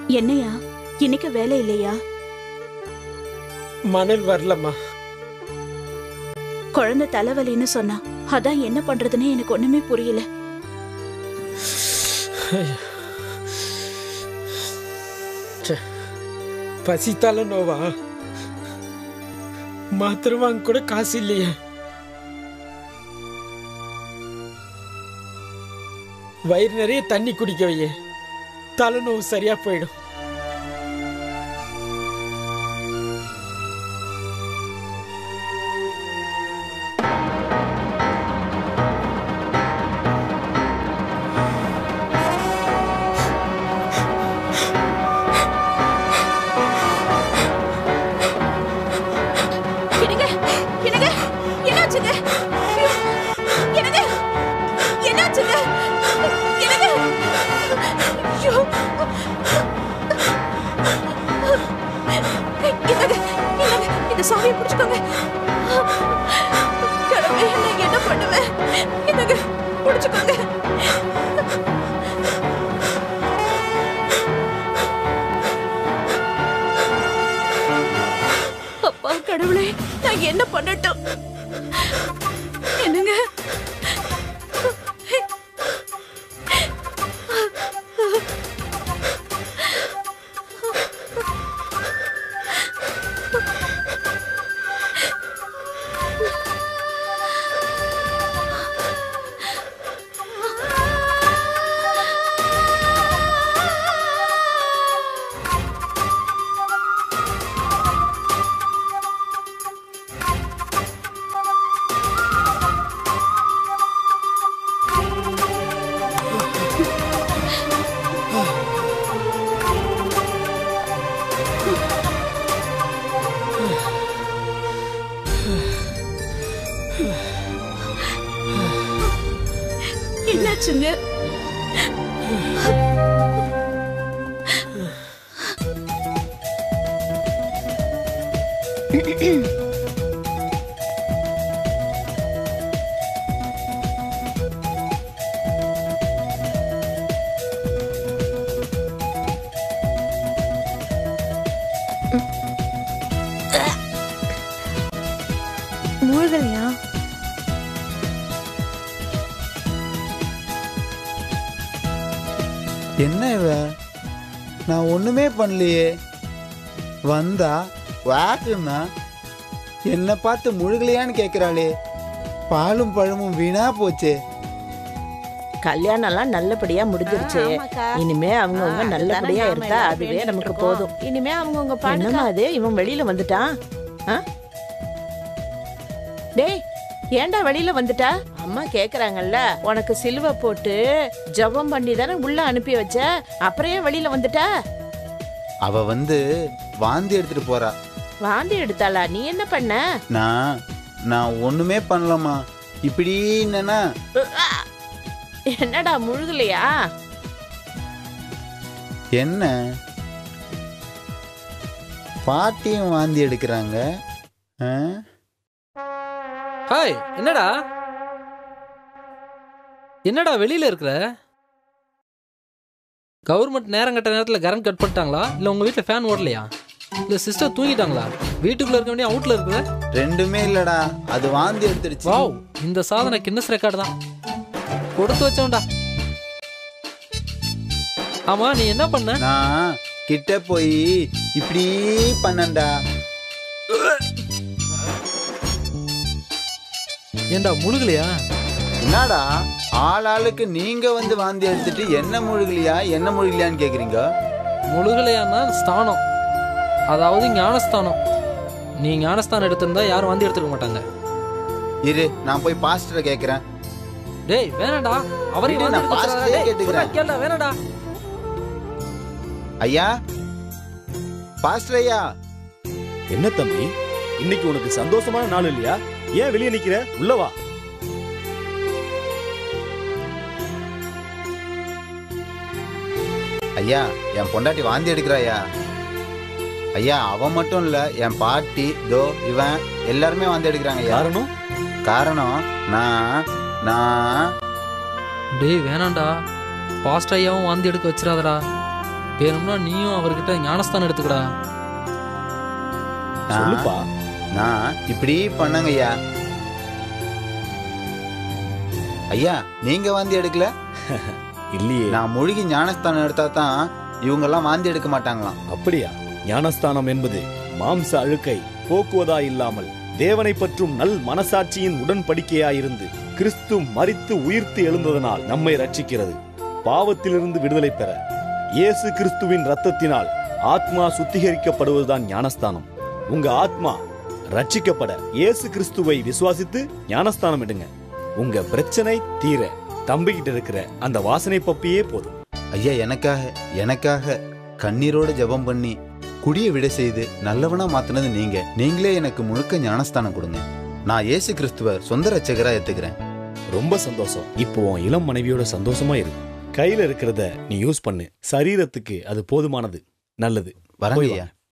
என்னையா இன்னைக்கு வேலை இல்லையா மணல் வரலம்மா குழந்தை தலைவலின்னு சொன்னா அதான் என்ன பண்றதுன்னு எனக்கு ஒண்ணுமே புரியல ச்சே, பசித்தால நோவா மாத்திரை வாங்க கூட காசு இல்லையே வயிறு நிறைய தண்ணி குடிக்க வையே தலைநோவு சரியா போயிடும் என்னங்க என்னங்க என்னாச்சுங்க ஐயோ, என்னங்க என்னாச்சுங்க என்னங்க ஐயோ என்னங்க என்னங்க இந்த சாமியை பிடிச்சுக்கோங்க கடவுளே நான் என்ன பண்ணுவேன் என்னங்க பிடிச்சுக்கோங்க அப்பா கடவுளே நான் என்ன பண்ணட்டும் என்னங்க என்னாச்சுங்க மூழ்கலையா என்ன இவ நான் ஒண்ணுமே பண்ணலையே வந்தா வாக்குன்னா என்ன பார்த்து முழுகலையான்னு கேக்குறாளே பாலும் பழமும் வீணா போச்சே கல்யாணம் எல்லாம் நல்லபடியா முடிஞ்சிருச்சு ஆமாக்கா. இனிமே அவங்கவுங்க ஆ, நல்லபடியா அதுதானே இருந்தா நாம அதுவே எல்லாம் நமக்கு வேண்டிட்டு போதும் இருக்கோம். இனிமே அவங்கவுங்க என்னம்மா அது இவன் வெளியில வந்துட்டான் ஆ? டேய் ஏன்டா வெளியில வந்துட்ட அம்மா கேக்குறாங்கல்ல உனக்கு சிலுவை போட்டு ஜெபம் பண்ணி தானே உள்ள அனுப்பி வச்ச அப்புறம் ஏன் வெளியில வந்துட்ட அவ வந்து வாந்தி எடுத்துட்டு போறா வாந்தி எடுத்தாளா நீ என்ன பண்ண நான் நான் ஒண்ணுமே பண்ணலம்மா இப்படி என்னன்னா என்னடா முழுகலையா என்ன பாட்டியும் வாந்தி எடுக்கிறாங்க ஆ? ஹாய் என்னடா என்னடா வெளியில இருக்கிற கவர்மெண்ட் நேரம் கட்ட நேரத்தில் கரண்ட் கட் பண்ணிட்டாங்களா இல்லை உங்கள் வீட்டில் ஃபேன் ஓடலையா இல்லை சிஸ்டர் தூங்கிட்டாங்களா வீட்டுக்குள்ளே இருக்க வேண்டிய அவுட்டில் இருக்குதா ரெண்டுமே இல்லடா அது வாந்தி எடுத்துடுச்சு வாவ் இந்த சாதனை கின்னஸ் ரெக்கார்டு தான் கொடுத்து வச்சோம்டா ஆமா நீ என்ன பண்ண நான் கிட்ட போய் இப்படி பண்ணண்டா ஏண்டா முழுகலையா என்னடா ஆள் ஆளுக்கு நீங்க வந்து வாந்தி எடுத்துட்டு என்ன முழுகலையா என்ன முழுகலையான்னு கேக்குறீங்க முழுகலையான்னா ஸ்தானம் அதாவது ஞானஸ்தானம் நீ ஞானஸ்தானம் எடுத்திருந்தா யாரும் வந்து எடுத்துக்க மாட்டாங்க இரு நான் போய் பாஸ்டரை கேக்குறேன் டேய் வேணாடா அவரையும் விடு, வந்து நான் எடுக்க பாஸ்டரே சொல்றாரா? டேய், கேட்டுக்கிறேன். சொன்னா கேளுடா, வேணாடா ஐயா பாஸ்டர் ஐயா என்ன தம்பி இன்னைக்கு உனக்கு சந்தோஷமான நாள் இல்லையா ஏன் வெளியே நிக்கிற உள்ள வா ஐயா என் பொண்டாட்டி வாந்தி எடுக்கிறாயா ஐயா அவன் மட்டும் இல்ல என் பாட்டி தோ இவன் எல்லாருமே வாந்தி எடுக்கிறாங்க ஐயா காரணம் காரணம் நான் நான் டேய் வேணாம்டா பாஸ்ட் ஐயாவும் வாந்தி எடுக்க வச்சிடாதடா வேணும்னா நீயும் அவர்கிட்ட ஞானஸ்தானம் எடுத்துக்கடா நான்- சொல்லுப்பா நான் இப்படி பண்ணங்க ஐயா ஐயா நீங்க வாந்தி எடுக்கல இல்லையே நான் மூழ்கி ஞானஸ்தானம் எடுத்தா தான் இவங்கெல்லாம் வாந்தி எடுக்க மாட்டாங்களாம் அப்படியா ஞானஸ்தானம் என்பது மாம்ச அழுக்கை போக்குவதா இல்லாமல் தேவனை பற்றும் நல் மனசாட்சியின் உடன்படிக்கையாயிருந்து கிறிஸ்து மரித்து உயிர்த்து எழுந்ததனால் நம்மை ரட்சிக்கிறது பாவத்திலிருந்து விடுதலை பெற இயேசு கிறிஸ்துவின் ரத்தத்தினால் ஆத்மா சுத்திகரிக்கப்படுவதுதான் ஞானஸ்தானம் உங்க ஆத்மா ரட்சிக்கப்பட இயேசு கிறிஸ்துவை விசுவாசித்து ஞானஸ்தானம் எடுங்க உங்க பிரச்சனை தீர தம்பிக்கிட்ட இருக்கிற அந்த வாசனை பப்பியே போதும் ஐயா எனக்காக எனக்காக கண்ணீரோட ஜெபம் பண்ணி குடிய விட செய்து நல்லவனா மாத்தினது நீங்க நீங்களே எனக்கு முழுக்க ஞானஸ்தானம் கொடுங்க நான் இயேசு கிறிஸ்துவ சொந்த ரட்சகரா ஏத்துக்கிறேன் ரொம்ப சந்தோஷம் இப்போ உன் இளம் மனைவியோட சந்தோஷமா இரு கையில இருக்கிறத நீ யூஸ் பண்ணு சரீரத்துக்கு அது போதுமானது நல்லது வரங்க போய் வா. ஐயா